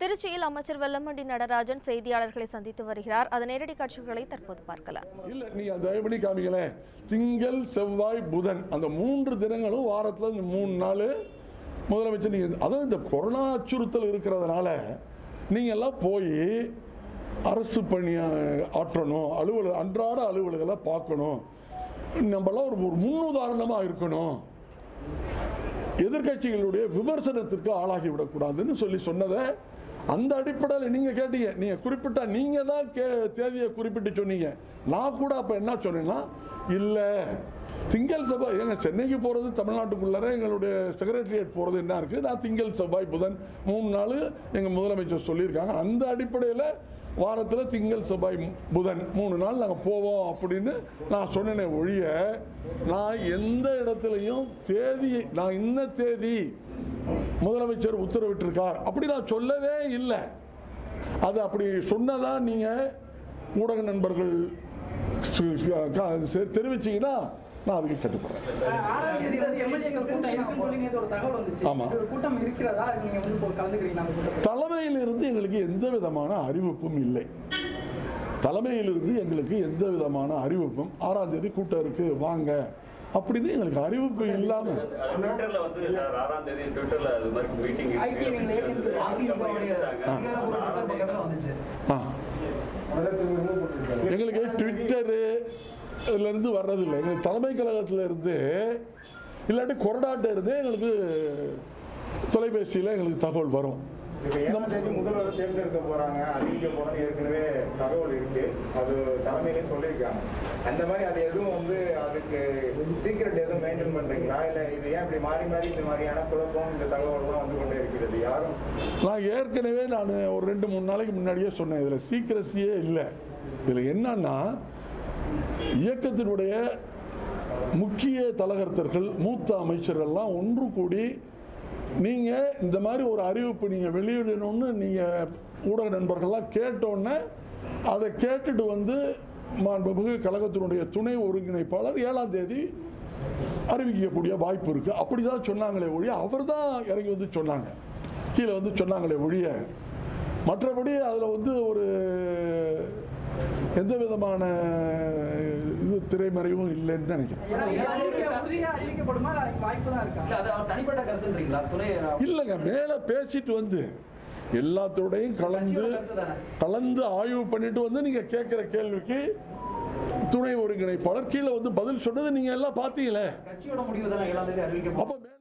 திருச்சியில் அமைச்சர் வெல்லமண்டி நடராஜன் செய்தியாளர்களை சந்தித்து வருகிறார் அதன் நேரடி காட்சிகளை தற்போது பார்க்கலாம் இல்ல நீங்க தயவு பண்ணி காமிங்களேன் திங்கள் செவ்வாய் புதன் அந்த மூன்று தினங்களும் வாரத்துல இந்த மூணு நாள் முதலமைச்சர் நீங்க அதுவும் இந்த கொரோனா அச்சுறுத்தல் இருக்கிறதுனால நீங்க எல்லாம் போய் அரசு பணி அஹ், ஆற்றணும் அலுவலக அன்றாட அலுவலகளை பார்க்கணும் நம்மளாம் ஒரு ஒரு முன்னுதாரணமா இருக்கணும் எதிர்க்கட்சிகளுடைய விமர்சனத்திற்கு ஆளாகி விடக்கூடாதுன்னு சொல்லி சொன்னதை அந்த அடிப்படையில் நீங்க கேட்டீங்க நீங்க குறிப்பிட்ட நீங்க தான் கே தேதியை குறிப்பிட்டு சொன்னீங்க நான் கூட அப்ப என்ன சொன்னேன்னா இல்ல திங்கள் செவ்வாய் எங்க சென்னைக்கு போறது தமிழ்நாட்டுக்குள்ளார எங்களுடைய செக்ரட்டரியேட் போறது என்ன இருக்கு நான் திங்கள் செவ்வாய் புதன் மூணு நாள் எங்க முதலமைச்சர் சொல்லியிருக்காங்க அந்த அடிப்படையில் வாரத்தில் திங்கள் செவ்வாய் புதன் மூணு நாள் நாங்கள் போவோம் அப்படின்னு நான் சொன்னேனே ஒழிய நான் எந்த இடத்துலையும் தேதி நான் இன்ன தேதி முதலமைச்சர் உத்தரவிட்டிருக்கார் அப்படி நான் சொல்லவே இல்லை அது அப்படி சொன்னதா நீங்கள் ஊடக நண்பர்கள் சு- க- செ- தெரிவிச்சீங்கன்னா நான் அதுக்கு கட்டுப்படுறேன் ஆறாம் தேதி வந்து எம்எல்ஏக்கள் கூட்டம் இருக்குன்னு சொல்லி நேத்து ஒரு தகவல் வந்துச்சு ஆமா. இது ஒரு கூட்டம் இருக்கிறதா நீங்க வந்து இப்போ கலந்துக்கிறீங்க அந்த கூட்டத்தில் தலைமையிலிருந்து எங்களுக்கு எந்த விதமான அறிவிப்பும் இல்லை தலைமையிலிருந்து எங்களுக்கு எந்த விதமான அறிவிப்பும் ஆறாம் தேதி கூட்டம் இருக்கு வாங்க அப்படின்னு எங்களுக்கு அறிவிப்பு இல்லாம ட்விட்டர்ல வந்து சார் ஆறாம் தேதி ட்விட்டர்ல அது மாதிரி மீட்டிங் ஐடி விங்ல ஏற்கனவே அதிமுகவுடைய அதிகாரப்பூர்வ ட்விட்டர் பக்கத்துல வந்துச்சு ஆ. எங்களுக்கு ட்விட்டரு இதுல இருந்து வர்றதில்லை எங்களுக்கு தலைமை கழகத்துல இருந்து இல்லாட்டி கொரடாட்ட இருந்து எங்களுக்கு தொலைபேசியில் எங்களுக்கு தகவல் வரும் இப்ப ஏழாம் தேதி முதல்வர் தேர்ந்தெடுக்க போறாங்க அறிவிக்க போறோம்னு ஏற்கனவே தகவல் இருக்கு அது தலைமையிலே சொல்லியிருக்காங்க அந்த மாதிரி அது எதுவும் வந்து அதுக்கு சீக்கிரட் எதுவும் மெயின்டைன் பண்றீங்களா இல்ல இது ஏன் இப்படி மாறி மாறி இந்த மாதிரியான குழப்பம் இந்த தகவல்லாம் வந்து கொண்டே இருக்கிறது யாரும் நான் ஏற்கனவே நான் ஒரு ரெண்டு மூணு நாளைக்கு முன்னாடியே சொன்னேன் இதில் சீக்கிரசியே இல்லை இதில் என்னன்னா இயக்கத்தினுடைய முக்கிய தலகர்த்தர்கள் மூத்த அமைச்சர்கள்லாம் ஒன்று கூடி நீங்கள் இந்த மாதிரி ஒரு அறிவிப்பு நீங்கள் வெளியிடணும்னு நீங்கள் ஊடக நண்பர்கள்லாம் கேட்டோன்னே அதை கேட்டுட்டு வந்து மாண்புமிகு கழகத்தினுடைய துணை ஒருங்கிணைப்பாளர் ஏழாம் தேதி அறிவிக்கக்கூடிய வாய்ப்பு இருக்கு அப்படிதான் சொன்னாங்களே ஒழிய அவர் தான் இறங்கி வந்து சொன்னாங்க கீழே வந்து சொன்னாங்களே ஒழிய மற்றபடி அதில் வந்து ஒரு எந்த விதமான இது திரைமறைவும் இல்லைன்னு நினைக்கிறேன் ஏன்னா ஏழாம் தேதி உறுதியா அறிவிக்கப்படுமா இல்ல அதுக்கு வாய்ப்பு தான் இருக்கா இல்ல அது அவர் தனிப்பட்ட கருத்துன்றீங்களா துணை இல்லைங்க மேலே பேசிட்டு வந்து எல்லாத்தோடையும் கலந்து கட்சியோட கருத்து தானே கலந்து ஆய்வு பண்ணிட்டு வந்து நீங்க கேட்குற கேள்விக்கு துணை ஒருங்கிணைப்பாளர் கீழே வந்து பதில் சொன்னது நீங்க எல்லாம் பார்த்தீங்களே கட்சியோட முடிவு தானே ஏழாம் தேதி அறிவிக்கப்படும் அப்போ